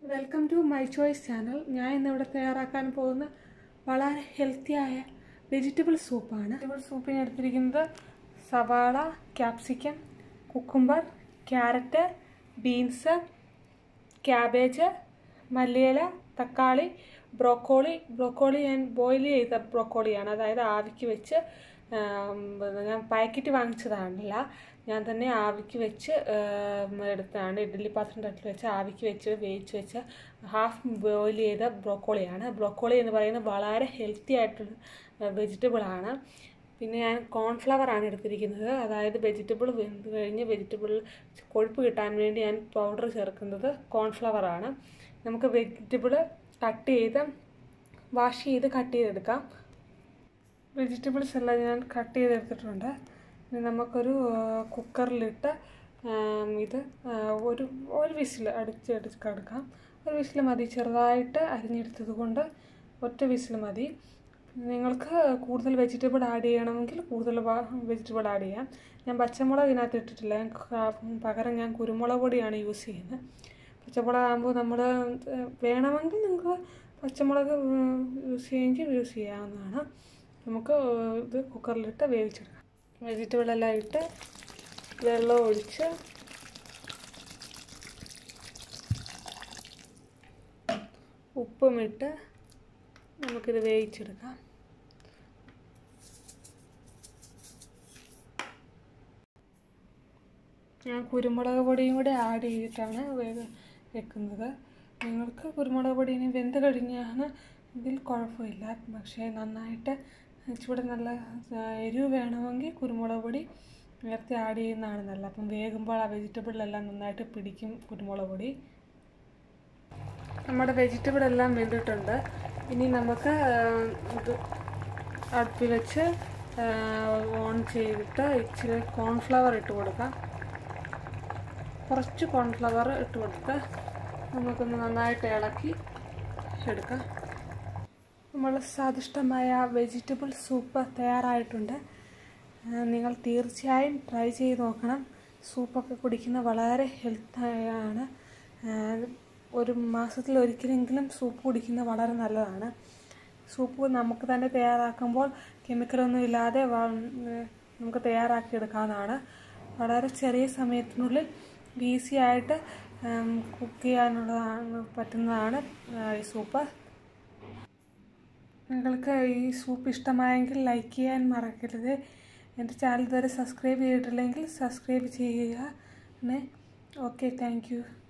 welcome to my choice channel ഞാൻ ഇന്നിവിടെ തയ്യാറാക്കാൻ പോകുന്ന വളരെ ഹെൽത്തിയായ വെജിറ്റബിൾ സൂപ്പാണ് വെജിറ്റബിൾ സൂപ്പിന് എടുത്തിരിക്കുന്നത് സവാള capsicum cucumber carrot beans cabbage മല്ലിയില തക്കാളി ബ്രോക്കോളി ബ്രോക്കോളി ഞാൻ ബോയിൽ ചെയ്ത ബ്രോക്കോളിയാണ് അതായത് ആവിക്ക് വെച്ച് ആം, ഞാൻ പാക്കറ്റ് വാങ്ങിച്ചതാണല്ല ഞാൻ തന്നെ ആവിക്ക് വെച്ച് ആം, എടുത്തതാണ് ഇഡ്ഡലി പാത്രം തട്ടിൽ വെച്ച് ആവിക്ക് വെച്ച് വേവിച്ച് വെച്ച് ഹാഫ് ബോയിൽ ചെയ്ത ബ്രോക്കോളിയാണ് ബ്രോക്കോളി എന്ന് പറയുന്നത് വളരെ ഹെൽത്തി ആയിട്ടുള്ള വെജിറ്റബിൾ ആണ് പിന്നെ ഞാൻ കോൺഫ്ലവർ ആണ് എടുത്തിരിക്കുന്നത് അതായത് വെജിറ്റബിൾ വെന്ത് കഴിഞ്ഞ് വെജിറ്റബിൾ കൊഴുപ്പ് കിട്ടാൻ വേണ്ടി ഞാൻ പൗഡർ ചേർക്കുന്നത് കോൺഫ്ലവർ ആണ് നമുക്ക് വെജിറ്റബിൾ കട്ട് ചെയ്ത് വാഷ് ചെയ്ത് കട്ട് ചെയ്തെടുക്കാം വെജിറ്റബിൾസ് എല്ലാം ഞാൻ കട്ട് ചെയ്തെടുത്തിട്ടുണ്ട് ഇനി നമുക്കൊരു കുക്കറിലിട്ട് ഇത് ആ, ഒരു ഒരു വിസിൽ അടിച്ചെടുക്കാം ഒരു വിസിൽ മതി ചെറുതായിട്ട് അരിഞ്ഞെടുത്തത് കൊണ്ട് ഒറ്റ വിസിൽ മതി നിങ്ങൾക്ക് കൂടുതൽ വെജിറ്റബിൾ ആഡ് ചെയ്യണമെങ്കിൽ കൂടുതൽ വെജിറ്റബിൾ ആഡ് ചെയ്യാം ഞാൻ പച്ചമുളക് ഇതിനകത്ത് ഇട്ടിട്ടില്ല ഞാൻ ക- പകരം ഞാൻ കുരുമുളക് പൊടിയാണ് യൂസ് ചെയ്യുന്നത് പച്ചമുളക് ആകുമ്പോൾ നമ്മൾ വേണമെങ്കിൽ നിങ്ങൾക്ക് പച്ചമുളക് യൂസ് ചെയ്യുമെങ്കിൽ യൂസ് ചെയ്യാവുന്നതാണ് നമുക്ക് ഇത് കുക്കറിലിട്ട് വേവിച്ചെടുക്കാം വെജിറ്റബിൾ എല്ലാം ഇട്ട് വെള്ളം ഒഴിച്ച് ഉപ്പും ഇട്ട് നമുക്കിത് വേവിച്ചെടുക്കാം ഞാൻ കുരുമുളക് പൊടിയും കൂടെ ആഡ് ചെയ്തിട്ടാണ് വേഗ വെക്കുന്നത് നിങ്ങൾക്ക് കുരുമുളക് പൊടി ഇനി വെന്ത് കഴിഞ്ഞാണ് ഇതിൽ കുഴപ്പമില്ല പക്ഷേ നന്നായിട്ട് ഇച്ചിരി നല്ല ആ, എരിവ് വേണമെങ്കിൽ കുരുമുളക് പൊടി നേരത്തെ ആഡ് ചെയ്യുന്നതാണ് നല്ലത് അപ്പം വേകുമ്പോൾ ആ വെജിറ്റബിളിലെല്ലാം നന്നായിട്ട് പിടിക്കും കുരുമുളക് പൊടി നമ്മുടെ വെജിറ്റബിൾ എല്ലാം വെന്തിട്ടുണ്ട് ഇനി നമുക്ക് ആ, ഇത് അടുപ്പിൽ വെച്ച് ആ, ഓൺ ചെയ്തിട്ട് ഇച്ചിരി കോൺഫ്ലവർ ഇട്ട് കൊടുക്കാം കുറച്ച് കോൺഫ്ലവർ ഇട്ട് കൊടുത്ത് നമുക്കൊന്ന് നന്നായിട്ട് ഇളക്കി എടുക്കാം നമ്മൾ സ്വാദിഷ്ടമായ വെജിറ്റബിൾ സൂപ്പ് തയ്യാറായിട്ടുണ്ട് ആ, നിങ്ങൾ തീർച്ചയായും ട്രൈ ചെയ്ത് നോക്കണം സൂപ്പൊക്കെ കുടിക്കുന്ന വളരെ ഹെൽത്തായാണ് ഒരു മാസത്തിൽ ഒരിക്കലെങ്കിലും സൂപ്പ് കുടിക്കുന്നത് വളരെ നല്ലതാണ് സൂപ്പ് നമുക്ക് തന്നെ തയ്യാറാക്കുമ്പോൾ കെമിക്കലൊന്നും ഇല്ലാതെ വ- നമുക്ക് തയ്യാറാക്കിയെടുക്കാവുന്നതാണ് വളരെ ചെറിയ സമയത്തിനുള്ളിൽ ഈസി ആയിട്ട് കുക്ക് ചെയ്യാനുള്ളതാണ് പറ്റുന്നതാണ് ആ, ഈ സൂപ്പ് നിങ്ങൾക്ക് ഈ സൂപ്പ് ഇഷ്ടമായെങ്കിൽ ലൈക്ക് ചെയ്യാൻ മറക്കരുത് എൻ്റെ ചാനൽ ഇതുവരെ സബ്സ്ക്രൈബ് ചെയ്തിട്ടില്ലെങ്കിൽ സബ്സ്ക്രൈബ് ചെയ്യുക ഓക്കെ താങ്ക് യു